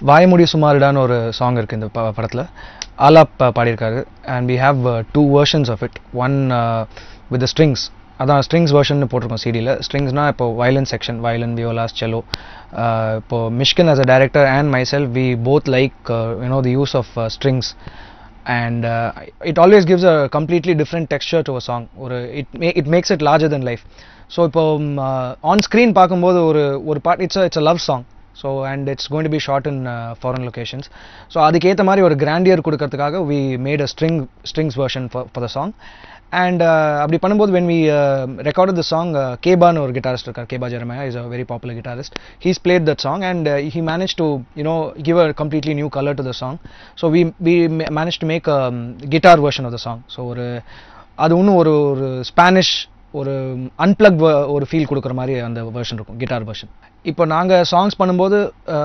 வாய்முடி சுமாரிடான்னு ஒரு சாங் இருக்குது இந்த ப படத்தில் ஆலாப் ப- பாடியிருக்காரு and we have two versions of it one with the strings அதான் ஸ்ட்ரிங்ஸ் வெர்ஷன் போட்டிருக்கோம் சிடியில் ஸ்ட்ரிங்ஸ்னால் இப்போ வயலன் செக்ஷன் வயலன் வியோலாஸ் செலோ இப்போ Mysskin as a director and myself we both like uh, you know the use of uh, strings and uh, it always gives a completely different texture to a song ஒரு it ma- it makes it larger than life so இப்போ on screen பார்க்கும்போது ஒரு ஒரு but it's it's a love song so and it's going to be shot in foreign locations so அதுக்கேற்ற மாதிரி ஒரு grandeur கொடுக்கறதுக்காக we made a string strings version for the song and அப்படி பண்ணும்போது when we recorded the song கேபான்னு ஒரு guitarist இருக்கார் Keba Jeremiah is a very popular guitarist he's played that song and he manage to you know give a completely new colour to the song so we we manage to make guitar version of the song so ஒரு அது இன்னும் ஒரு ஒரு Spanish ஒரு unplugged ஒரு feel கொடுக்குற மாதிரி அந்த வெர்ஷன் இருக்கும் கிட்டார் வெர்ஷன் இப்போ நாங்கள் சாங்ஸ் பண்ணும்போது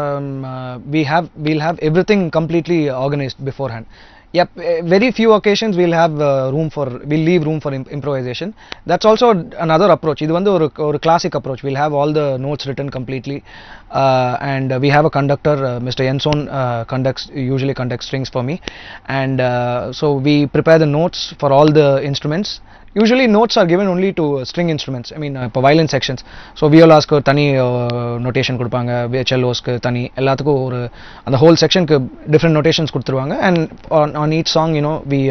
we have we'll have everything completely organised beforehand yep eh, very few occasions we'll have uh, room for we'll leave room for im- improvisation that's also another approach இது வந்து ஒரு ஒரு classic approach we'll have all the notes written completely uh, and uh, we have a conductor uh, mr Yenson uh, conducts usually conducts strings for me and uh, so we prepare the notes for all the instruments usually notes are given only to uh, string instruments i mean uh, இப்போ violin sections so violaஸ்க்கு ஒரு தனி notation கொடுப்பாங்க செல்லோஸ்க்கு தனி எல்லாத்துக்கும் ஒரு அந்த whole செக்ஷனுக்கு different notations கொடுத்துருவாங்க and on on each song you know we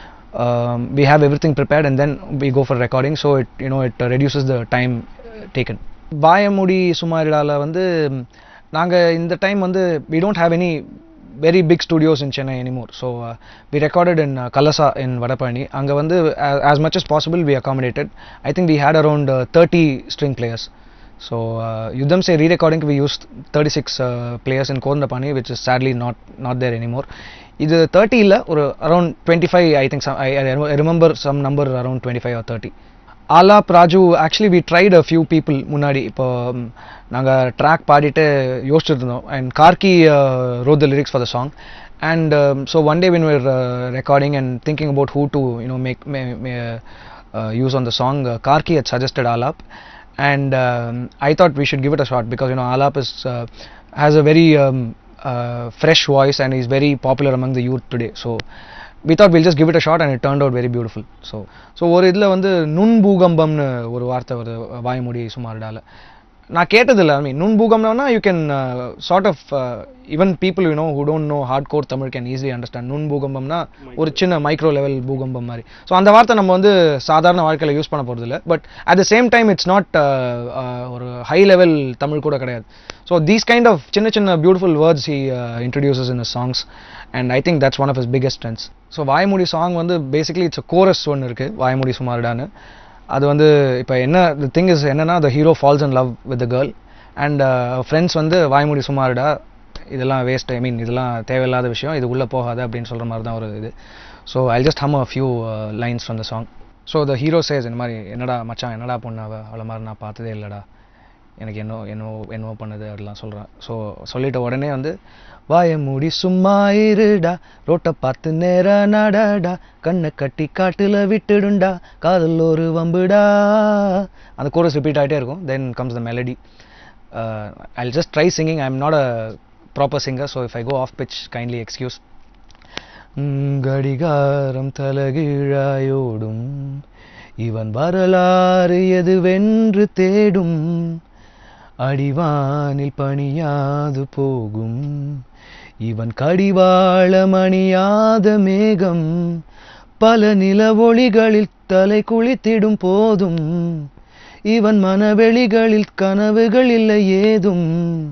we have everything prepared and then we go for recording so it you know it uh, reduces the time uh, taken வாயமுடி சுமாரிடால வந்து நாங்கள் இந்த time வந்து we don't have any very big studios in Chennai anymore. So uh, we recorded in uh, Kalasa in Vadapani. அங்க வந்து as, as much as possible we accommodated. I think we had around uh, 30 string players. So uh, Yudham say re-recording we used 36 uh, players in Kodandapani which is sadly not not there anymore. இது 30 இல்ல ஒரு around twenty five I think I remember some number around twenty five or thirty Aalap Raju actually we tried a few people முன்னாடி இப்போ நாங்கள் track பாடிட்டு யோசிச்சுட்டு இருந்தோம் and Karky wrote the lyrics for the song and so one day when we're recording and thinking about who to you know make use on the song Karky had suggested Aalap and um, I thought we should give it a shot because you know Alap is uh, has a very um, uh, fresh voice and is very popular among the youth today. So we thought we'll just give it a shot and it turned out very beautiful. So so ஒரு இதில் வந்து நுண் பூகம்பம்னு ஒரு வார்த்தை வருது வாய்மொழி சுமாரிடால நான் கேட்டதில்ல ஐ மீன் நுண் பூகம்னா you can sort of even people you know who don't know hard core Tamil can easily understand நுண் பூகம்பம்னா ஒரு சின்ன மைக்ரோ லெவல் பூகம்பம் மாதிரி ஸோ அந்த வார்த்தை நம்ம வந்து சாதாரண வாழ்க்கையில் யூஸ் பண்ண போகிறது இல்லை but at the same time it's not ஒரு ஹை லெவல் தமிழ் கூட கிடையாது ஸோ தீஸ் கைண்ட் ஆஃப் சின்ன சின்ன beautiful words he introduces in songs and I think that's one of his biggest strengths so வாய்மொழி சாங் வந்து பேசிக்லி இட்ஸ் கோரஸ் ஒன்று இருக்குது வாய்மொழி சுமாரிடான்னு அது வந்து இப்போ என்ன த திங் இஸ் என்னன்னா the hero falls in love with the girl and friends வந்து வாய்மொழி சுமாரிடா இதெல்லாம் வேஸ்ட் ஐ மீன் இதெல்லாம் தேவையில்லாத விஷயம் இது உள்ளே போகாது அப்படின்னு சொல்கிற மாதிரி தான் ஒரு இது so I just hum a few lines from the song so the hero says இந்த மாதிரி என்னடா மச்சான் என்னடா பொண்ணு அவ அவளை மாதிரி நான் பார்த்ததே இல்லைடா எனக்கு என்னோ என்னவோ என்னவோ பண்ணுது அப்படிலாம் சொல்கிறேன் ஸோ சொல்லிட்ட உடனே வந்து வாய மூடி சும்மா இருடா ரோட்டை பார்த்து நேரா நடடா கண்ணை கட்டி காட்டுல விட்டுடுண்டா காதல் ஒரு வம்புடா அந்த கோரஸ் ரிப்பீட் ஆகிட்டே இருக்கும் then comes the melody I just try singing I am not a proper singer so if I go off pitch kindly excuse கடிகாரம் தலகீழாயோடும் இவன் வரலாறு எதுவென்று தேடும் அடிவானில் பணியாது போகும் இவன் கடிவாளம் அணியாத மேகம் பல நில ஒளிகளில் தலை குளித்திடும் போதும் இவன் மனவெளிகளில் கனவுகள் இல்லை ஏதும்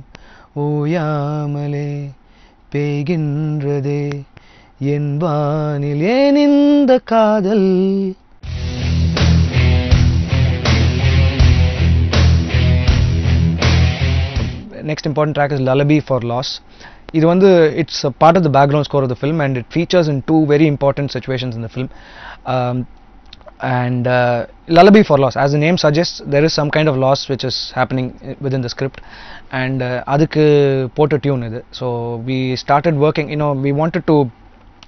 ஓயாமலே பெய்கின்றதே என் வானில் ஏன் இந்த காதல் next important track is Lullaby for Loss. இது வந்து it's part of the background score of the film and it features in two very important situations in the film and uh, lullaby for loss as the name suggests there is some kind of loss which is happening i- within the script and uh, அதுக்கு போட்ட tune இது so we started working you know we wanted to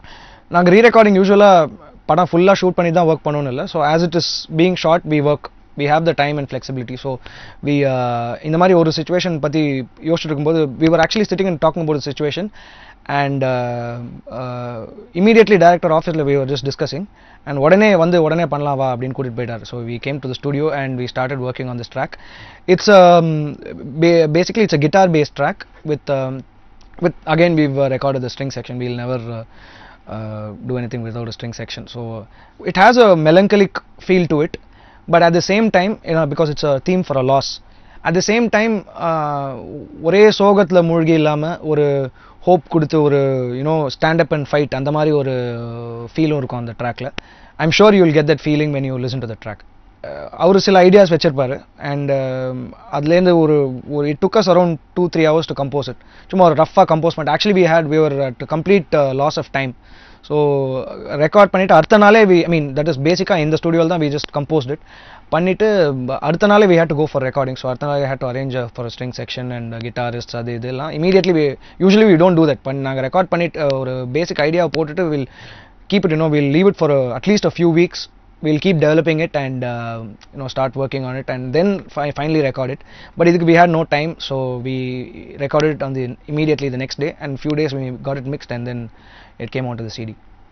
நாங்கள் ரீ recording யூஸ்வலாக படம் ஃபுல்லாக shoot பண்ணி தான் work பண்ணணும் இல்லை so as it is being shot we work we have the time and flexibility so we uh, இந்த மாதிரி ஒரு சுச்சுவேஷன் பற்றி யோசிச்சுட்டு இருக்கும்போது we were actually sitting and talking about the situation and uh, uh, immediately director office we were just discussing and உடனே வந்து உடனே பண்ணலாம் வா அப்படின்னு கூட்டிட்டு போயிட்டார் so we came to the studio and we started working on this track it's um, ba- basically it's a guitar based track with um, with again we've uh, recorded the string section we'll never uh, uh, do anything without a string section so it has a melancholic feel to it but at the same time you know because it's a theme for a loss at the same time uh, ஒரே சோகத்தில் மூழ்கி இல்லாமல் ஒரு hope கொடுத்து ஒரு you know stand up and fight அந்த மாதிரி ஒரு ஃபீலும் இருக்கும் அந்த ட்ராக்ல I'm sure you will get that feeling when you listen to the track அவர் சில ஐடியாஸ் வச்சிருப்பாரு அண்ட் அதுலேருந்து ஒரு ஒரு it takes around two three hours to compose it சும்மா ஒரு ரஃபாக கம்போஸ் பண்ணிட்டு actually we had whatever to complete lots of time so record பண்ணிவிட்டு அடுத்த நாளே we I mean that is பேசிக்காக இந்த ஸ்டுடியோவில் தான் வி ஜஸ்ட் கம்போஸ்ட் இட் பண்ணிவிட்டு அடுத்த நாளே we had to go for recording so அடுத்த நாள் had to arrange for string section and guitarist அது இதெல்லாம் immediately we usually we don't do that பண்ணி நாங்கள் ரெக்கார்ட் பண்ணிட்டு ஒரு பேசிக் ஐடியா போட்டுட்டு we'll keep it you know we'll leave it for a, at least a few weeks we'll keep developing it and uh, you know start working on it and then fi- finally record it but இதுக்கு we had no time so we recorded it on the immediately the next day and few days we got it mixed and then it came onto the CD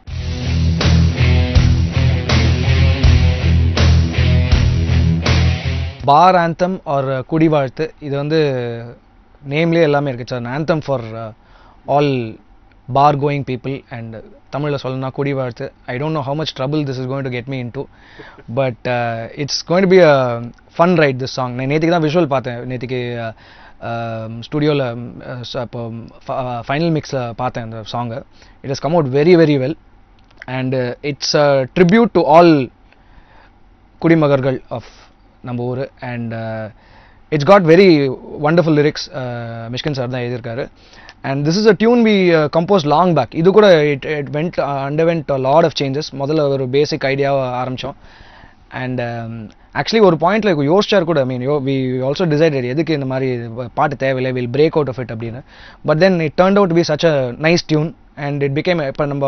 bar anthem or குடி வாழ்த்து இது வந்து நேம்லேயே எல்லாமே இருக்கு sir anthem for all bar going people and தமிழில் சொல்லணும்னா குடி வாழ்த்து I don't know how much trouble this is going to get me into but it's going to be a fun ride this song நான் நேற்றுக்கு தான் visual பார்த்தேன் நேற்றுக்கு ஸ்டுடியோவில் இப்போ ஃபைனல் மிக்ஸில் பார்த்தேன் அந்த சாங்கை it is come out very very well and it's a tribute to all குடிமகர்கள் ஆஃப் நம்ம ஊர் and it's got very wonderful lyrics Mysskin sir தான் எழுதியிருக்காரு and this is a tune we compose long back இது கூட it it went underwent lot of changes முதல்ல ஒரு பேசிக் ஐடியாவை ஆரம்பித்தோம் அண்ட் ஆக்சுவலி ஒரு பாயிண்ட்ல யோசிச்சார் கூட I mean yo we also decided எதுக்கு இந்த மாதிரி பாட்டு தேவையில்லை we'll break out of it அப்படின்னு but then it turn out be such a nice tune and it became இப்போ நம்ம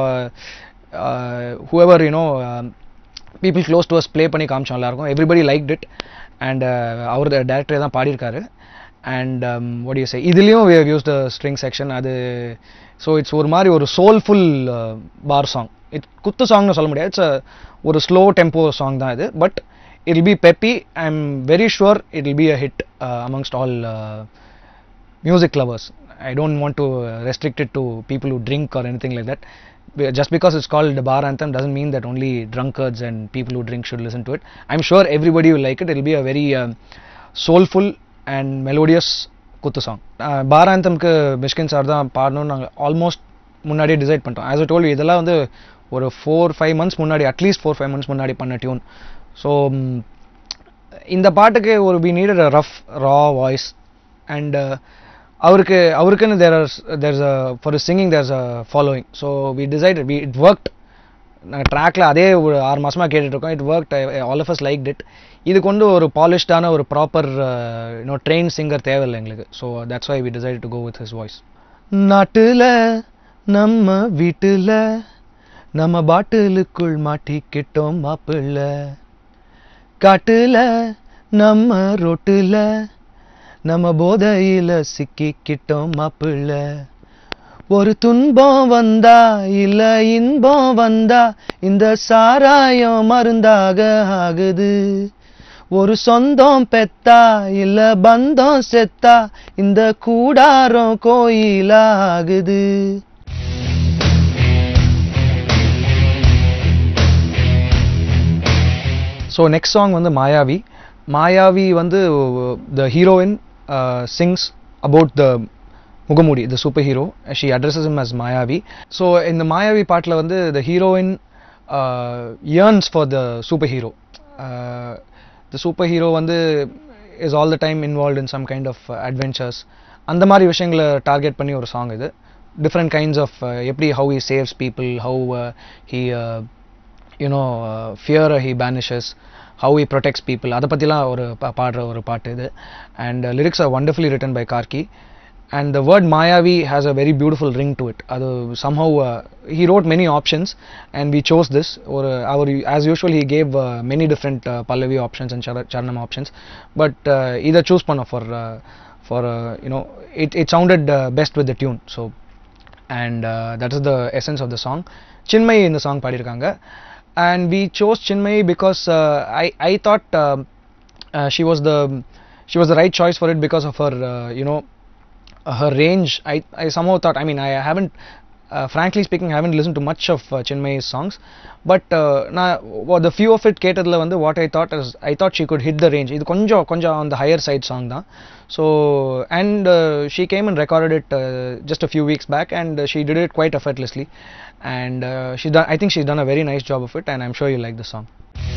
whoever you know people close to us play பண்ணி காமிச்சோம் எல்லாருக்கும் எவ்ரிபடி லைக் இட் அண்ட் அவர் டேரக்டரே தான் பாடியிருக்காரு அண்ட் ஒட் யூ சே இதுலேயும் we have use the string section அது ஸோ இட்ஸ் ஒரு மாதிரி ஒரு சோல்ஃபுல் பார் சாங் இட் குத்து சாங்னு சொல்ல முடியாது இட்ஸ் ஒரு ஸ்லோ டெம்போ சாங் தான் இது but it will be peppy I am very sure it will be a hit amongst all music lovers I don't want to restrict it to people who drink or anything like that just because it's called the bar anthem doesn't mean that only drunkards and people who drink should listen to it. I'm sure everybody will like it. It'll be a very um, soulful and melodious குத்து song bar ஆந்தம்க்கு Mysskin sir தான் பாடணும்னு நாங்கள் almost முன்னாடியே decide பண்ணிட்டோம் as a toll இதெல்லாம் வந்து ஒரு ஃபோர் ஃபைவ் மந்த்ஸ் முன்னாடி அட்லீஸ்ட் ஃபோர் ஃபைவ் மந்த்ஸ் முன்னாடி பண்ண டியூன் ஸோ இந்த பாட்டுக்கு ஒரு we needed a rough raw voice and அவருக்கு அவருக்குன்னு there are there's a for singing there's a following so we decide we it worked நாங்கள் ட்ராக்ல அதே ஒரு ஆறு மாசமாக கேட்டுட்ருக்கோம் it work all of us like it இது கொண்டு ஒரு பாலிஷ்டான ஒரு ப்ராப்பர் யூனோ ட்ரெயின் சிங்கர் தேவையில்லை எங்களுக்கு so that's why we decide to go with his voice நாட்டில் நம்ம வீட்டில் நம்ம பாட்டிலுக்குள் மாட்டிக்கிட்டோம் மாப்பிள்ள காட்டுல நம்ம ரோட்டுல நம்ம போதையில சிக்கிக்கிட்டோம் மாப்பிள்ள ஒரு துன்பம் வந்தா இல்ல இன்பம் வந்தா இந்த சாராயம் மருந்தாக ஆகுது ஒரு சொந்தம் பெத்தா இல்ல பந்தம் செத்தா இந்த கூடாரம் கோயிலாகுது ஸோ நெக்ஸ்ட் சாங் வந்து மாயாவி மாயாவி வந்து the heroine சிங்ஸ் about the Mugamoodi the super hero she addresses him as Maayavi so இந்த மாயாவி பாட்டில் வந்து the heroine yearns for the super hero the super hero வந்து is all the time involve in some kind of adventures அந்த மாதிரி விஷயங்களை target பண்ணி ஒரு song இது டிஃப்ரெண்ட் கைண்ட்ஸ் ஆஃப் எப்படி how he saves people how he you know fear he banishes how he protects people அதை பற்றிலாம் ஒரு பாடுற ஒரு பாட்டு இது and lyrics are wonderfully written by Karky and the word Mayavi has a very beautiful ring to it. அது somehow uh, he wrote many options and we chose this. Or uh, our as usual he gave uh, many different uh, Pallavi options and Chara- Charanam options, but uh, either choose பண்ண for uh, for uh, you know it it sounded uh, best with the tune. So and uh, that is the essence of the song. Chinmay in the song பாடியிருக்காங்க and we chose Chinmay because uh, I I thought um, uh, she was the she was the right choice for it because of her uh, you know uh, her range I, I somehow thought I mean I haven't uh, frankly speaking I haven't listened to much of uh, Chinmay's songs but uh, நான் well, the few of it கேட்டதில் வந்து what I thought is I thought she could hit the range இது கொஞ்சம் கொஞ்சம் on the higher side song தான் so and uh, she came and recorded it uh, just a few weeks back and uh, she did it quite effortlessly and uh, she done I think she's done a very nice job of it and I'm sure you like the song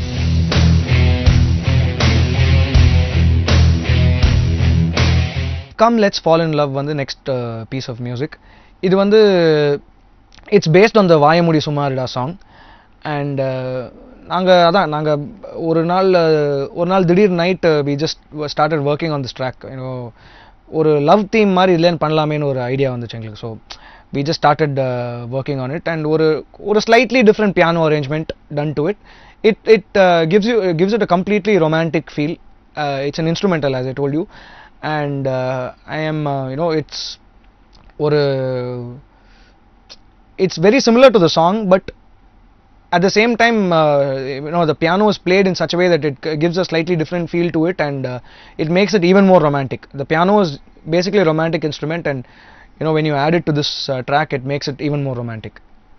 come let's fall in love வந்து next piece of music இது வந்து it's based on the வாயமுடி சுமாரிடா song and நாங்கள் அதான் நாங்கள் ஒரு நாள் uh, ஒரு நாள் திடீர் night we just started working on this track you know ஒரு லவ் தீம் மாதிரி இதுலேன்னு பண்ணலாமேன்னு ஒரு ஐடியா வந்துச்சு எங்களுக்கு so we just started working on it and ஒரு ஒரு slightly different piano arrangement done to it it it gives you gives it a completely romantic feel it's an instrumental as I told you and uh, I am uh, you know it's or uh, it's very similar to the song but at the same time uh, you know the piano is played in such a way that it g- gives a slightly different feel to it and uh, it makes it even more romantic the piano is basically a romantic instrument and you know when you add it to this uh, track it makes it even more romantic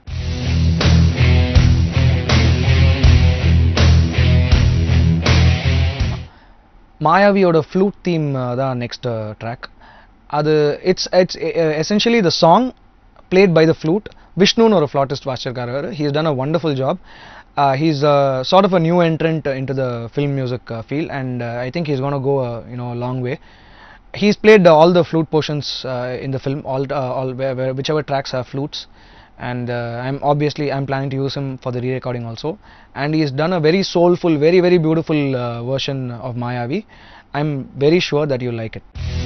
மாயாவியோட flute theme தான் next track அது it's it's essentially the song played by the flute விஷ்ணுன்னு ஒரு flautist வாசிச்சிருக்காரு அவர் he's done a wonderful job he's sort of a new entrant into the film music field and I think he's gonna go you know long way he's played uh, all the flute portions uh, in the film all uh, all where, where whichever tracks have flutes and uh, i'm obviously i'm planning to use him for the re-recording also and he's done a very soulful very very beautiful uh, version of mayavi i'm very sure that you'll like it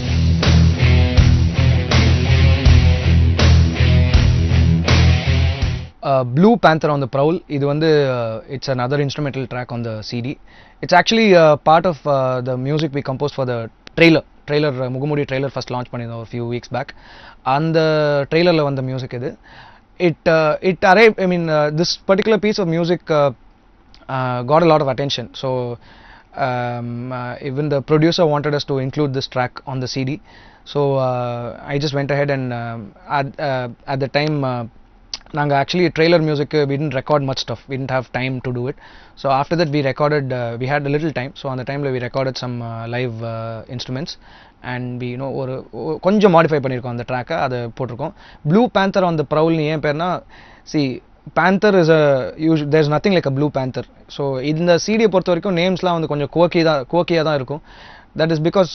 uh, Blue Panther on the Prowl இது வந்து uh, it's another instrumental track on the CD it's actually uh, part of uh, the music we composed for the trailer trailer uh, முகமூடி trailer first launch பண்ணியிருந்தோம் ஒரு few weeks back அந்த ட்ரெய்லரில் வந்த music இது it it are I mean this particular piece of music got a lot of attention so um, uh, even the producer wanted us to include this track on the CD so uh, I just went ahead and um, at, uh, at the time uh, நாங்கள் actually trailer மியூசிக்கு we didn't record much stuff we didn't have time to do it so after that we recorded we had a little time so அந்த டைமில் we recorded some live instruments and we you know ஒரு ஒ- கொஞ்சம் modify பண்ணியிருக்கோம் அந்த ட்ராக்கை அதை போட்டிருக்கோம் ப்ளூ பேந்தர் ஆன் த ப்ரௌல்னு ஏன் பேர்னா see panther is a use there is nothing like a blue panther so இந்த சீடியை பொறுத்த வரைக்கும் நேம்ஸ்லாம் வந்து கொஞ்சம் கோக்கி தான் கோக்கியாக தான் இருக்கும் that is because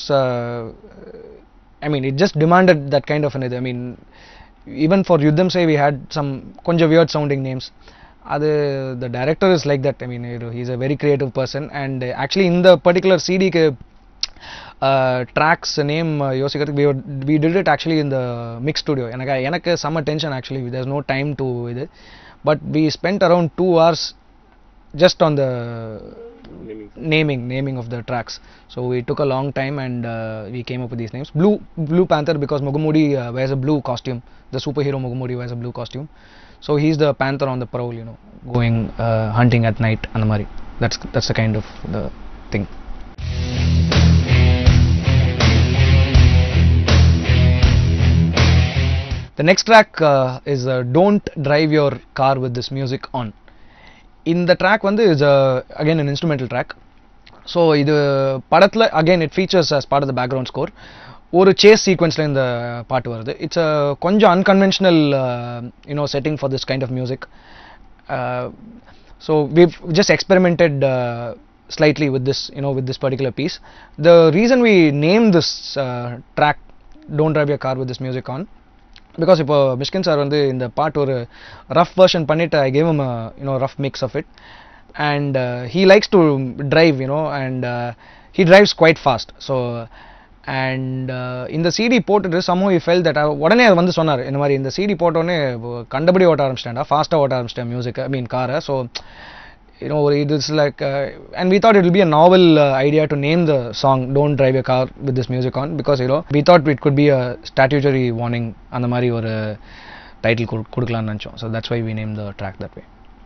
I mean it just demanded that kind of இது I mean even for Yuddham say we had some கொஞ்சம் weird sounding names அது the director is like that I mean you know, he's a very creative person and uh, actually இந்த particular CD க்கு uh, tracks name uh, யோசிக்கிறதுக்கு we, were- we did it actually in the mix studio எனக்கு எனக்கு செம்ம tension actually there's no time to இது but we spent around two hours just on the naming naming of the tracks so we took a long time and uh, we came up with these names blue blue panther because mugumudi uh, wears a blue costume the superhero mugumudi wears a blue costume so he's the panther on the prowl you know going uh, hunting at night and the mari that's that's the kind of the thing the next track uh, is uh, don't drive your car with this music on இந்த track வந்து is again an instrumental track so இது படத்தில் again it features as part of the background score ஒரு chase சீக்வன்ஸில் இந்த பாட்டு வருது it's கொஞ்சம் unconventional you know setting for this kind of music so we've just experimented uh, slightly with this you know with this particular piece the reason we named this uh, track don't drive your car with this music on because இப்போ Mysskin sir வந்து இந்த பாட்டு ஒரு rough version பண்ணிட்டு I gave him a you know rough mix of it and he likes to drive you know and he drives quite fast so and இந்த CD போட்டுட்டு சமோ இ fell that உடனே அது வந்து சொன்னார் இந்த மாதிரி இந்த சிடி போட்டோடனே கண்டபடி ஓட்ட ஆரம்பிச்சிட்டேன்டா ஃபாஸ்ட்டாக ஓட்ட ஆரம்பிச்சிட்டேன் மியூசிக் ஐ மீன் காரை so you know it is like uh, and we thought it would be a novel uh, idea to name the song don't drive a car with this music on because you know we thought it could be a statutory warning அந்த மாதிரி ஒரு title கொடுக்கலாம்னு நினச்சோம் so that's why we name the track that way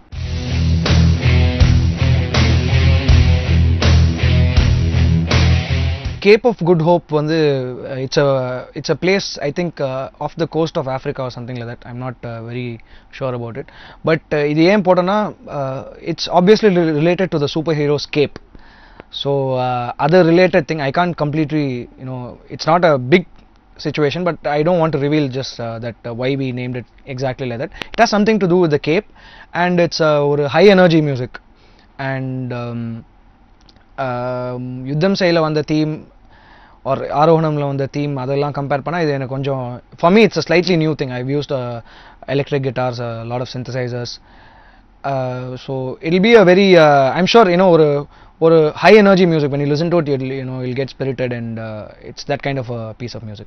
cape of good hope வந்து it's a it's a place I think of the coast of Africa or something like that I'm not very sure about it but இது ஏன் போட்டோன்னா it's obviously related to the superheroes cape so other related thing I can't completely you know it's not a big situation but I don't want to reveal just uh, that uh, why we named it exactly like that. It has something to do with the cape and it's uh, ஒரு high energy music and um, um, யுத்தம் செயல வந்த theme R ஆரோகணமில் வந்த theme அதெல்லாம் compare பண்ணால் இது எனக்கு கொஞ்சம் for me it's a slightly new thing I used electric guitars lot of synthesizers so it'll be a very I'm sure you know ஒரு ஒரு high energy music when you listen to it you'll you know you'll get spirited and uh, it's that kind of a piece of music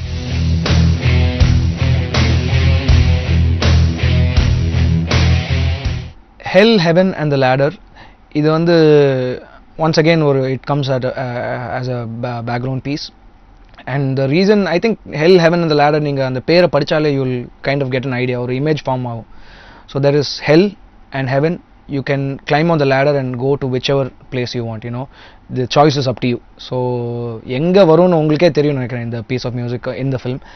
hell heaven and the ladder இது வந்து once again ஒரு it comes at a, uh, as a ba- background piece and the reason i think hell heaven and the ladder நீங்க அந்த பேரை படிச்சாலே you'll kind of get an idea ஒரு image form ஆகும் so there is hell and heaven you can climb on the ladder and go to whichever place you want you know the choice is up to you so எங்க வரும்னு உங்களுக்கே தெரியும் நினைக்கிறேன் இந்த piece of music in the film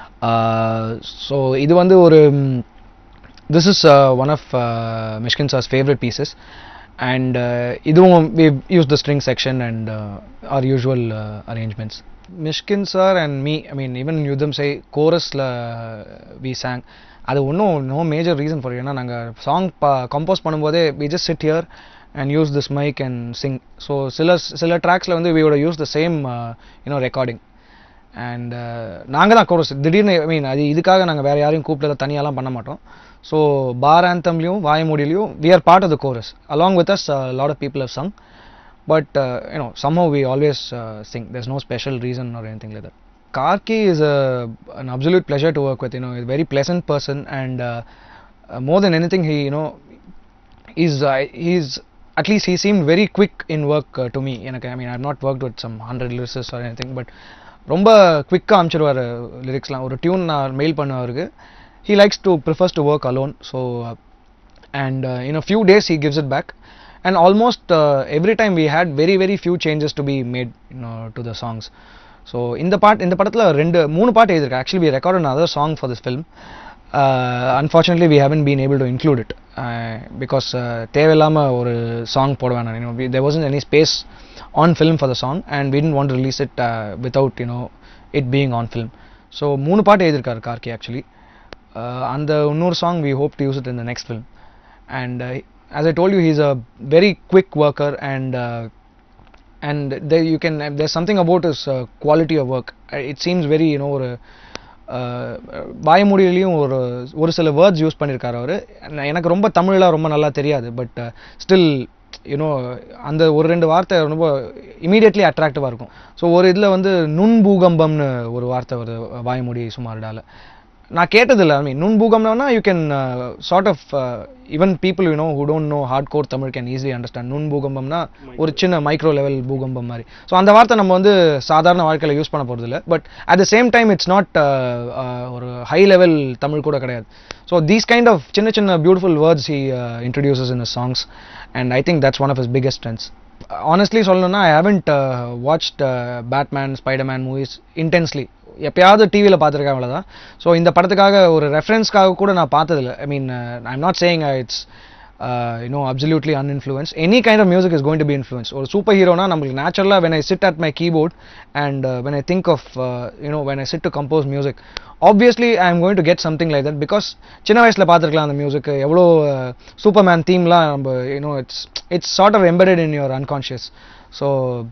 uh, so இது வந்து ஒரு ம், this is uh, one of uh, Mishkin sir's favorite pieces and uh, இதுவும் we've used the string section and uh, our usual uh, arrangements Mishkin sir and me I mean even யுத்தம் say chorusல we sang அது ஒன்றும் no major reason for ஏன்னா நாங்கள் song compose பண்ணும்போதே we just sit here and use this mic and sing so சில சில ட்ராக்ஸில் வந்து we would use the same uh, you know recording and நாங்கள் தான் கோரஸ் திடீர்னு ஐ மீன் அது இதுக்காக நாங்கள் வேறு யாரையும் கூப்பிட்டு தனியாலாம் பண்ண மாட்டோம் ஸோ பார் ஆந்தம்லையும் வாய்மொழிலையும் we are part of the chorus along with us lot of people have sung but you know somehow we always uh, sing there's no special reason or anything like that Karki is a, an absolute pleasure to work with you know he's a very pleasant person and uh, uh, more than anything he you know he's uh, he's at least he seemed very quick in work uh, to me எனக்கு I mean I've not worked with some hundred lyricists or anything but ரொம்ப குவிக்காக அனுப்பிச்சிடுவார் லிரிக்ஸ்லாம் ஒரு tune நான் mail பண்ணவருக்கு he likes to prefers to work alone so uh, and uh, in a few days he gives it back and almost uh, every time we had very very few changes to be made you know, to the songs so இந்த பாட் இந்த படத்தில் ரெண்டு மூணு பாட்டு எழுதிருக்கு actually we recorded another song for this film uh, unfortunately we haven't been able to include it uh, because uh, தேவையில்லாமல் ஒரு song போட வேணாம் you know we, there wasn't any space on film for the song and we didn't want to release it uh, without you know it being on film so மூணு பாட்டு எழுதியிருக்காரு Gargi actually uh, அந்த இன்னொரு song we hope to use it in the next film and uh, as I told you he's a very quick worker and uh, and there you can there's something about his uh, quality of work Uh, it seems very you know ஒரு வாய்மொழியிலையும் ஒரு ஒரு சில words use பண்ணியிருக்காரு அவர் எனக்கு ரொம்ப தமிழ்லாம் ரொம்ப நல்லா தெரியாது பட் ஸ்டில் யூனோ அந்த ஒரு ரெண்டு வார்த்தை ரொம்ப இமீடியட்லி அட்ராக்டிவாக இருக்கும் ஸோ ஒரு இதில் வந்து நுண்பூகம்பம்னு ஒரு வார்த்தை வருது வாய்மொழி சுமார்டால நான் கேட்டதில்ல ஐ மீன் நுண்பூகம்னா you can sort of even people you know who don't know hard core Tamil can easily understand நுண்பூகம்பம்னா ஒரு சின்ன மைக்ரோ லெவல் பூகம்பம் மாதிரி ஸோ அந்த வார்த்தை நம்ம வந்து சாதாரண வாழ்க்கையில் யூஸ் பண்ண போகிறது இல்லை but at the same time it's not ஒரு ஹை லெவல் தமிழ் கூட கிடையாது ஸோ தீஸ் கைண்ட் ஆஃப் சின்ன சின்ன beautiful words he introduces in songs and I think that's one of his biggest strengths honestly சொல்லணும்னா I haven't watched Batman Spiderman movies intensely எப்பயாவது டிவியில் பார்த்துருக்கேன் அவ்வளோதான் ஸோ இந்த படத்துக்காக ஒரு ரெஃபரன்ஸ்க்காக கூட நான் பார்த்ததில்ல I mean I am not saying it's you know absolutely uninfluence any kind of music is going to be influence ஒரு சூப்பர் ஹீரோனா நம்மளுக்கு நேச்சுரலாக when I sit at my keyboard and when I think of you know when I sit to compose music obviously I am going to get something like that because சின்ன வயசில் பார்த்துருக்கலாம் அந்த music எவ்வளோ super Superman தீம்லாம் நம்ம you know it's it's sort of embedded in your unconscious so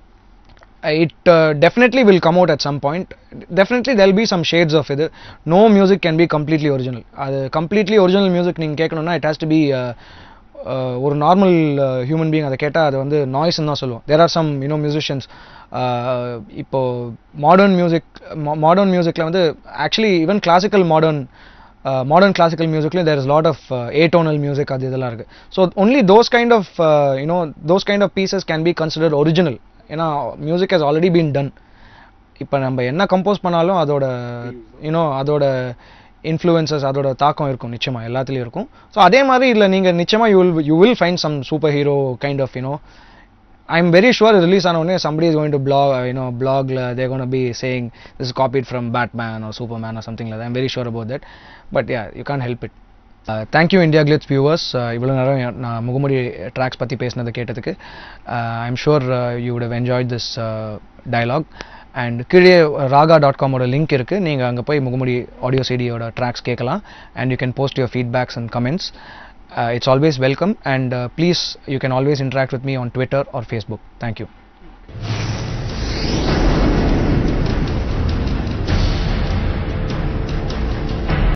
it uh, definitely will come out at some point definitely there'll be some shades of it no music can be completely original அது completely original music நீங்க கேட்கணும்னா it has to be uh, ஒரு normal human being அதை கேட்டால் அது வந்து நாய்ஸ்ன்னு தான் சொல்லுவோம் there are some you know musicians இப்போ மாடர்ன் மியூசிக் மாடர்ன் மியூசிக்கில் வந்து actually even classical modern modern classical மியூசிக்லேயும் there is lot of atonal music அது இதெல்லாம் இருக்குது so only those kind of you know those kind of pieces can be considered original ஏன்னா music has already been done இப்போ நம்ம என்ன compose பண்ணாலும் அதோட யூனோ அதோட இன்ஃப்ளூயன்சஸ் அதோட தாக்கம் இருக்கும் நிச்சயமாக எல்லாத்துலேயும் இருக்கும் ஸோ அதே மாதிரி இதில் நீங்கள் நிச்சயமாக you will you will find some superhero kind of you know I am very sure release ஆன உடனே somebody is going to blog uh, you know blogல they're going to be saying this is copied from Batman or Superman or something like that I'm very sure about that but yeah you can't help it uh, thank you India Glitz viewers uh, இவ்வளோ நேரம் எ- நான் முகமுடி tracks பற்றி பேசினதை கேட்டதுக்கு I'm sure you would have enjoyed this uh, dialogue and கீழே Raaga dot காமோட link இருக்குது நீங்கள் அங்கே போய் முகமுடி ஆடியோ சிடியோட ட்ராக்ஸ் கேட்கலாம் and you can post your feedbacks and comments it's always welcome and please you can always interact with me on Twitter or Facebook. Thank you.